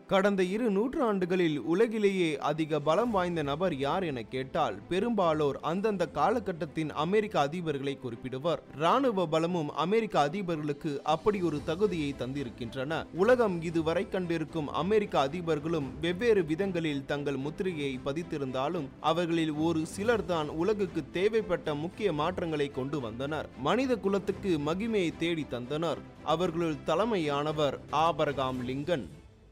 கடந்த இரு நூற்றாண்டுகளில் உலகிலேயே அதிக பலம் வாய்ந்த நபர் யார் என கேட்டால் பெரும்பாலோர் அந்தந்த காலகட்டத்தின் அமெரிக்க அதிபர்களை குறிப்பிடுவர் ராணுவ பலமும் அமெரிக்க அதிபர்களுக்கு அப்படி ஒரு தகுதியை தந்திருக்கின்றன உலகம் இதுவரை கண்டிருக்கும் அமெரிக்க அதிபர்களும் வெவ்வேறு விதங்களில் தங்கள் முத்திரையை பதித்திருந்தாலும் அவர்களில் ஒரு சிலர்தான் உலகுக்கு தேவைப்பட்ட முக்கிய மாற்றங்களை கொண்டு வந்தனர் மனித குலத்துக்கு மகிமையை தேடி தந்தனர் அவர்களுள் தலைமையானவர் ஆபரகாம் லிங்கன்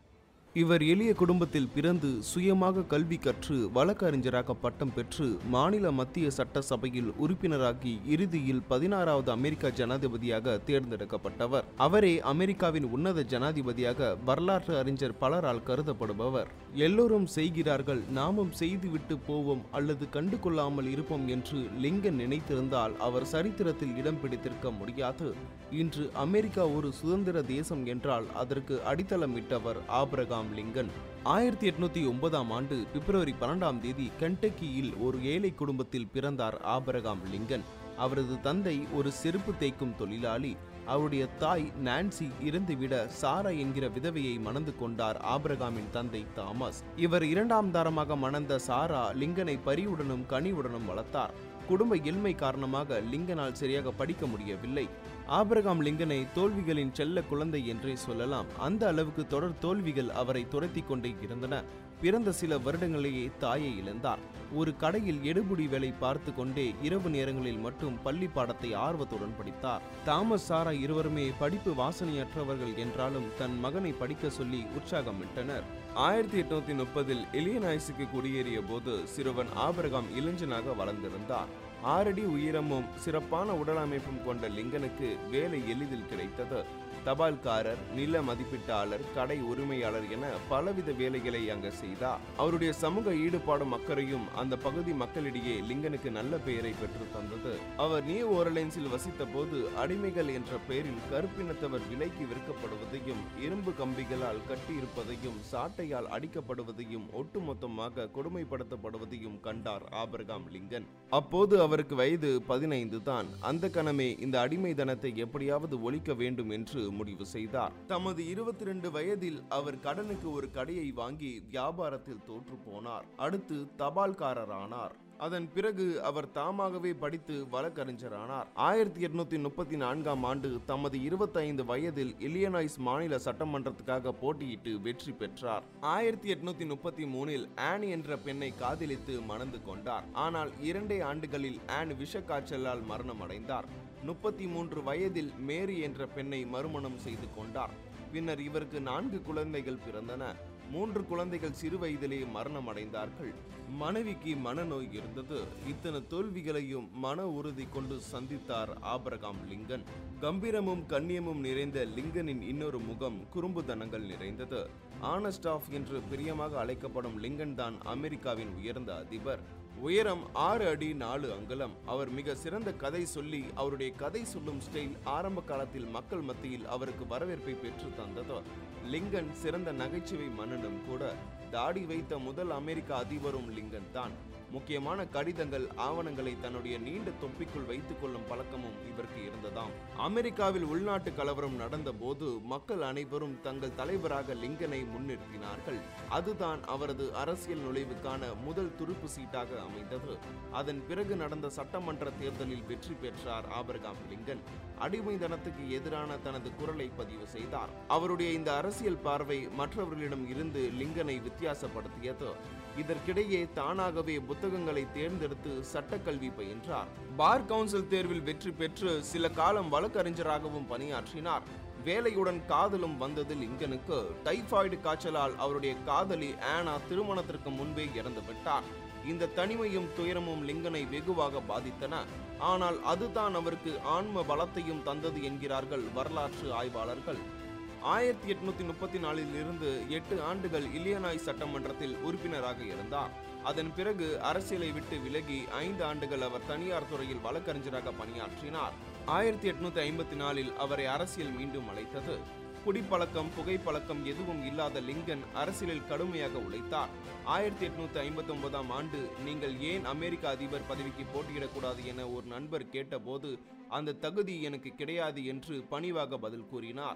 இவர் எளிய குடும்பத்தில் பிறந்து சுயமாக கல்வி கற்று வழக்கறிஞராக பட்டம் பெற்று மாநில மத்திய சட்டசபையில் உறுப்பினராகி இறுதியில் பதினாறாவது அமெரிக்க ஜனாதிபதியாக தேர்ந்தெடுக்கப்பட்டவர் அவரே அமெரிக்காவின் உன்னத ஜனாதிபதியாக வரலாற்று அறிஞர் பலரால் கருதப்படுபவர் எல்லோரும் செய்கிறார்கள் நாமும் செய்துவிட்டு போவோம் அல்லது கண்டு கொள்ளாமல் இருப்போம் என்று லிங்கன் நினைத்திருந்தால் அவர் சரித்திரத்தில் இடம் பிடித்திருக்க முடியாது இன்று அமெரிக்கா ஒரு சுதந்திர தேசம் என்றால் அதற்கு அடித்தளமிட்டவர் ஆபிரகாம் லிங்கன் ஆயிரத்தி எட்நூத்தி ஒன்பதாம் ஆண்டு பிப்ரவரி பன்னெண்டாம் தேதி கென்டக்கியில் ஒரு ஏழை குடும்பத்தில் பிறந்தார் ஆபிரகாம் லிங்கன் அவரது தந்தை ஒரு செருப்பு தேய்க்கும் தொழிலாளி அவருடைய தாய் நான்சி இறந்துவிட சாரா என்கிற விதவையை மணந்து கொண்டார் ஆபிரகாமின் தந்தை தாமஸ் இவர் இரண்டாம் தாரமாக மணந்த சாரா லிங்கனை பரிவுடனும் கனிவுடனும் வளர்த்தார் குடும்ப ஏழ்மை காரணமாக லிங்கனால் சரியாக படிக்க முடியவில்லை ஆபிரகாம் லிங்கனை தோல்விகளின் செல்ல குழந்தை என்றே சொல்லலாம் அந்த அளவுக்கு தொடர் தோல்விகள் அவரை துரத்தி கொண்டே இருந்தன பிறந்த சில வருடங்களிலேயே தாயை இழந்தார் ஒரு கடையில் எடுபுடி வேலை பார்த்து கொண்டே இரவு நேரங்களில் மட்டும் பள்ளி பாடத்தை ஆர்வத்துடன் படித்தார் தாமஸ் சாரா இருவருமே படிப்பு வாசனையற்றவர்கள் என்றாலும் தன் மகனை படிக்க சொல்லி உற்சாகமிட்டனர் ஆயிரத்தி எட்நூத்தி முப்பதில் இலியனாய்ஸுக்கு குடியேறிய போது சிறுவன் ஆபிரகாம் இளைஞனாக வளர்ந்திருந்தார் ஆறடி உயரமும் சிறப்பான உடலமைப்பும் கொண்ட லிங்கனுக்கு வேலை எளிதில் கிடைத்தது தபால்காரர் நில மதிப்பீட்டாளர் கடை உரிமையாளர் என பலவித வேலைகளை அங்க செய்தார் அவருடைய சமூக ஈடுபாடும் அக்கறையும் அந்த பகுதி மக்களிடையே லிங்கனுக்கு நல்ல பெயரை பெற்று தந்தது அவர் நியூ ஓரலைன்ஸில் வசித்த போது அடிமைகள் என்ற பெயரில் கருப்பினத்தவர் விலைக்கு விற்கப்படுவதையும் இரும்பு கம்பிகளால் கட்டியிருப்பதையும் சாட்டையால் அடிக்கப்படுவதையும் ஒட்டுமொத்தமாக கொடுமைப்படுத்தப்படுவதையும் கண்டார் ஆபிரகாம் லிங்கன் அப்போது அவருக்கு வயது பதினைந்து தான் அந்த கணமே இந்த அடிமைதனத்தை எப்படியாவது ஒழிக்க வேண்டும் என்று முடிவு செய்தார் தமது இருபத்தி ரெண்டு வயதில் அவர் கடனுக்கு ஒரு கடையை வாங்கி வியாபாரத்தில் தோற்று போனார் அடுத்து தபால்காரரானார் அதன் பிறகு அவர் தாமாகவே படித்து வழக்கறிஞரானார் ஆயிரத்தி எட்நூத்தி முப்பத்தி நான்காம் ஆண்டு தமது இருபத்தைந்து வயதில் இலியனாய்ஸ் மாநில சட்டமன்றத்துக்காக போட்டியிட்டு வெற்றி பெற்றார் ஆயிரத்தி எட்நூத்தி முப்பத்தி மூணில் ஆன் என்ற பெண்ணை காதலித்து மணந்து கொண்டார் ஆனால் இரண்டே ஆண்டுகளில் ஆன் விஷக்காய்ச்சலால் மரணம் அடைந்தார் முப்பத்தி மூன்று வயதில் மேரி என்ற பெண்ணை மறுமணம் செய்து கொண்டார் பின்னர் இவருக்கு நான்கு குழந்தைகள் பிறந்தன மூன்று குழந்தைகள் சிறு வயதிலே மரணம் அடைந்தார்கள் மனைவிக்கு மனநோய் இருந்தது இத்தனை தோல்விகளையும் மன உறுதி கொண்டு சந்தித்தார் ஆபரகாம் லிங்கன் கம்பீரமும் கண்ணியமும் நிறைந்த லிங்கனின் இன்னொரு முகம் குறும்புதனங்கள் நிறைந்தது ஆனஸ்ட் ஆஃப் என்று பிரியமாக அழைக்கப்படும் லிங்கன் தான் அமெரிக்காவின் உயர்ந்த அதிபர் உயரம் ஆறு அடி நாலு அங்குலம் அவர் மிக சிறந்த கதை சொல்லி அவருடைய கதை சொல்லும் ஸ்டைல் ஆரம்ப காலத்தில் மக்கள் மத்தியில் அவருக்கு வரவேற்பை பெற்று தந்தது லிங்கன் சிறந்த நகைச்சுவை மன்னனும் கூட தாடி வைத்த முதல் அமெரிக்க அதிபரும் லிங்கன் தான் முக்கியமான கடிதங்கள் ஆவணங்களை தன்னுடைய நீண்ட தொப்பிக்குள் வைத்துக் கொள்ளும் பழக்கமும் இவருக்கு இருந்ததாம் அமெரிக்காவில் உள்நாட்டு கலவரம் நடந்த போது மக்கள் அனைவரும் தங்கள் தலைவராக லிங்கனை முன்னிறுத்தினார்கள் அதுதான் அவரது அரசியல் நுழைவுக்கான முதல் துருப்பு சீட்டாக அமைந்தது அதன் பிறகு நடந்த சட்டமன்ற தேர்தலில் வெற்றி பெற்றார் ஆபரகாம் லிங்கன் அடிமைதனத்துக்கு எதிரான தனது குரலை பதிவு செய்தார் அவருடைய இந்த அரசியல் பார்வை மற்றவர்களிடம் இருந்து லிங்கனை வித்தியாசப்படுத்தியது இதற்கிடையே தானாகவே புத்தகங்களை தேர்ந்தெடுத்து சட்டக்கல்வி பயின்றார் பார் கவுன்சில் தேர்வில் வெற்றி பெற்று சில காலம் வழக்கறிஞராகவும் பணியாற்றினார் வேலையுடன் காதலும் வந்தது லிங்கனுக்கு டைபாய்டு காய்ச்சலால் அவருடைய காதலி ஆனா திருமணத்திற்கு முன்பே இறந்து விட்டார் இந்த தனிமையும் துயரமும் லிங்கனை வெகுவாக பாதித்தன ஆனால் அதுதான் அவருக்கு ஆன்ம பலத்தையும் தந்தது என்கிறார்கள் வரலாற்று ஆய்வாளர்கள் ஆயிரத்தி எட்நூத்தி முப்பத்தி நாலில் இருந்து எட்டு ஆண்டுகள் இலியனாய் சட்டமன்றத்தில் உறுப்பினராக இருந்தார் அதன் பிறகு அரசியலை விட்டு விலகி ஐந்து ஆண்டுகள் அவர் தனியார் துறையில் வழக்கறிஞராக பணியாற்றினார் ஆயிரத்தி எட்நூத்தி ஐம்பத்தி நாலில் அவரை அரசியல் மீண்டும் அழைத்தது குடிப்பழக்கம் புகைப்பழக்கம் எதுவும் இல்லாத லிங்கன் அரசியலில் கடுமையாக உழைத்தார் ஆயிரத்தி எட்நூத்தி ஐம்பத்தி ஒன்பதாம் ஆண்டு நீங்கள் ஏன் அமெரிக்க அதிபர் பதவிக்கு போட்டியிடக்கூடாது என ஒரு நண்பர் கேட்டபோது அந்த தகுதி எனக்கு கிடையாது என்று பணிவாக பதில் கூறினார்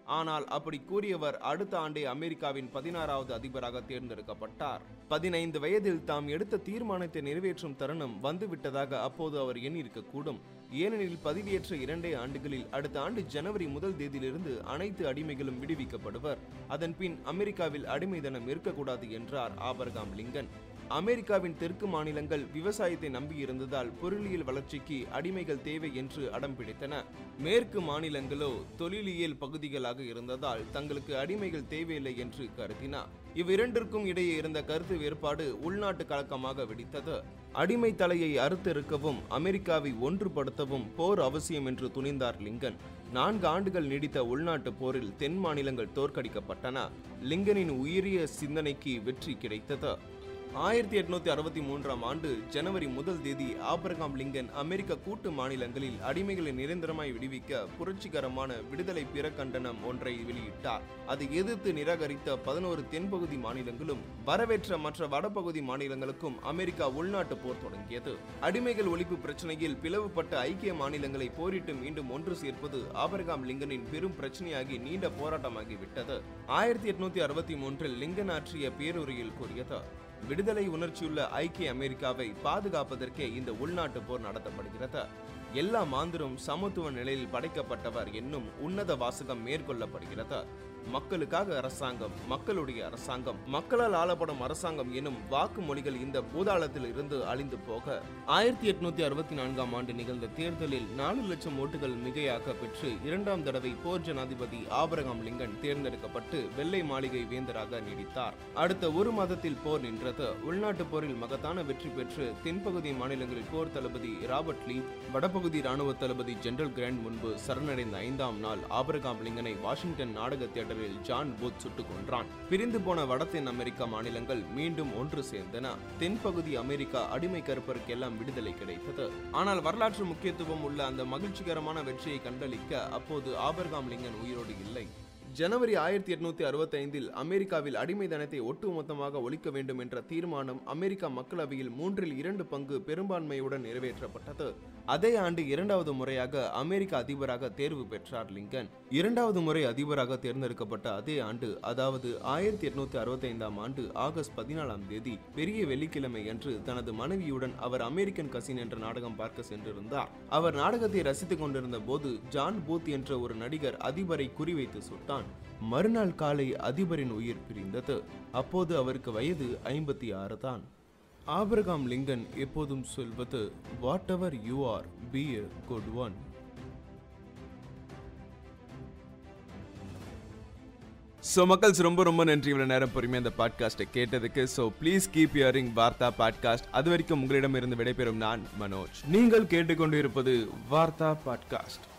ஆனால் அப்படி கூறியவர் அடுத்த ஆண்டே அமெரிக்காவின் பதினாறாவது அதிபராக தேர்ந்தெடுக்கப்பட்டார் பதினைந்து வயதில் தாம் எடுத்த தீர்மானத்தை நிறைவேற்றும் தருணம் வந்துவிட்டதாக அப்போது அவர் எண்ணியிருக்கக்கூடும் ஏனெனில் பதவியேற்ற இரண்டே ஆண்டுகளில் அடுத்த ஆண்டு ஜனவரி முதல் தேதியிலிருந்து அனைத்து அடிமைகளும் விடுவிக்கப்படுவர் அதன் பின் அமெரிக்காவில் அடிமை தினம் இருக்கக்கூடாது என்றார் ஆபரகாம் லிங்கன் அமெரிக்காவின் தெற்கு மாநிலங்கள் விவசாயத்தை நம்பியிருந்ததால் பொருளியல் வளர்ச்சிக்கு அடிமைகள் தேவை என்று அடம் பிடித்தன மேற்கு மாநிலங்களோ தொழிலியல் பகுதிகளாக இருந்ததால் தங்களுக்கு அடிமைகள் தேவையில்லை என்று கருதினார் இவ்விரண்டிற்கும் இடையே இருந்த கருத்து வேறுபாடு உள்நாட்டு கலக்கமாக வெடித்தது அடிமை தலையை அறுத்தெடுக்கவும் அமெரிக்காவை ஒன்றுபடுத்தவும் போர் அவசியம் என்று துணிந்தார் லிங்கன் நான்கு ஆண்டுகள் நீடித்த உள்நாட்டு போரில் தென் மாநிலங்கள் தோற்கடிக்கப்பட்டன லிங்கனின் உயரிய சிந்தனைக்கு வெற்றி கிடைத்தது ஆயிரத்தி எட்நூத்தி அறுபத்தி மூன்றாம் ஆண்டு ஜனவரி முதல் தேதி ஆபிரகாம் லிங்கன் அமெரிக்க கூட்டு மாநிலங்களில் அடிமைகளை நிரந்தரமாய் விடுவிக்க புரட்சிகரமான விடுதலை பிரகண்டனம் ஒன்றை வெளியிட்டார் அதை எதிர்த்து நிராகரித்த பதினோரு தென்பகுதி மாநிலங்களும் வரவேற்ற மற்ற வடபகுதி மாநிலங்களுக்கும் அமெரிக்கா உள்நாட்டு போர் தொடங்கியது அடிமைகள் ஒழிப்பு பிரச்சனையில் பிளவுபட்ட ஐக்கிய மாநிலங்களை போரிட்டு மீண்டும் ஒன்று சேர்ப்பது ஆபிரகாம் லிங்கனின் பெரும் பிரச்சனையாகி நீண்ட போராட்டமாகிவிட்டது ஆயிரத்தி எட்நூத்தி அறுபத்தி மூன்றில் லிங்கன் ஆற்றிய பேருரையில் கூறியது விடுதலை உணர்ச்சியுள்ள ஐக்கிய அமெரிக்காவை பாதுகாப்பதற்கே இந்த உள்நாட்டு போர் நடத்தப்படுகிறது எல்லா மாந்தரும் சமத்துவ நிலையில் படைக்கப்பட்டவர் என்னும் உன்னத வாசகம் மேற்கொள்ளப்படுகிறது மக்களுக்காக அரசாங்கம் மக்களுடைய அரசாங்கம் மக்களால் ஆளப்படும் அரசாங்கம் எனும் வாக்குமொழிகள் இந்த பூதாளத்தில் இருந்து அழிந்து போக ஆயிரத்தி எட்நூத்தி அறுபத்தி நான்காம் ஆண்டு நிகழ்ந்த தேர்தலில் நாலு லட்சம் ஓட்டுகள் மிகையாக பெற்று இரண்டாம் தடவை போர் ஜனாதிபதி ஆபரகாம் லிங்கன் தேர்ந்தெடுக்கப்பட்டு வெள்ளை மாளிகை வேந்தராக நீடித்தார் அடுத்த ஒரு மாதத்தில் போர் நின்றது உள்நாட்டு போரில் மகத்தான வெற்றி பெற்று தென்பகுதி மாநிலங்களில் போர் தளபதி ராபர்ட் லீ வடபகுதி ராணுவ தளபதி ஜெனரல் கிராண்ட் முன்பு சரணடைந்த ஐந்தாம் நாள் ஆபரகாம் லிங்கனை வாஷிங்டன் நாடக தியேட்டரில் ஜான் பூத் சுட்டுக் கொன்றான் பிரிந்து போன வட தென் அமெரிக்கா மாநிலங்கள் மீண்டும் ஒன்று சேர்ந்தன தென்பகுதி அமெரிக்கா அடிமை கருப்பருக்கெல்லாம் விடுதலை கிடைத்தது ஆனால் வரலாற்று முக்கியத்துவம் உள்ள அந்த மகிழ்ச்சிகரமான வெற்றியை கண்டளிக்க அப்போது ஆபர்காம் லிங்கன் உயிரோடு இல்லை ஜனவரி ஆயிரத்தி எட்நூத்தி அறுபத்தி ஐந்தில் அமெரிக்காவில் அடிமைதனத்தை ஒட்டுமொத்தமாக ஒழிக்க வேண்டும் என்ற தீர்மானம் அமெரிக்கா மக்களவையில் மூன்றில் இரண்டு பங்கு பெரும்பான்மையுடன் நிறைவேற்றப்பட்டது அதே ஆண்டு இரண்டாவது முறையாக அமெரிக்க அதிபராக தேர்வு பெற்றார் லிங்கன் இரண்டாவது முறை அதிபராக தேர்ந்தெடுக்கப்பட்ட அதே ஆண்டு அதாவது ஆயிரத்தி எட்நூத்தி அறுபத்தி ஐந்தாம் ஆண்டு ஆகஸ்ட் பதினாலாம் தேதி பெரிய வெள்ளிக்கிழமை அன்று தனது மனைவியுடன் அவர் அமெரிக்கன் கசின் என்ற நாடகம் பார்க்க சென்றிருந்தார் அவர் நாடகத்தை ரசித்துக் கொண்டிருந்த போது ஜான் பூத் என்ற ஒரு நடிகர் அதிபரை குறிவைத்து சுட்டான் மறுநாள் காலை அதிபரின் உயிர் பிரிந்தது அப்போது அவருக்கு வயது ஐம்பத்தி ஆறு தான் ஆபிரகாம் லிங்கன் எப்போதும் சொல்வது whatever you are be a good one so மக்கள்ஸ் ரொம்ப ரொம்ப நன்றி இவ்வளோ நேரம் பொறுமையாக அந்த பாட்காஸ்ட்டை கேட்டதுக்கு so please keep hearing Vartha podcast அது வரைக்கும் உங்களிடம் இருந்து விடைபெறும் நான் மனோஜ் நீங்கள் கேட்டுக்கொண்டு இருப்பது வார்த்தா பாட்காஸ்ட்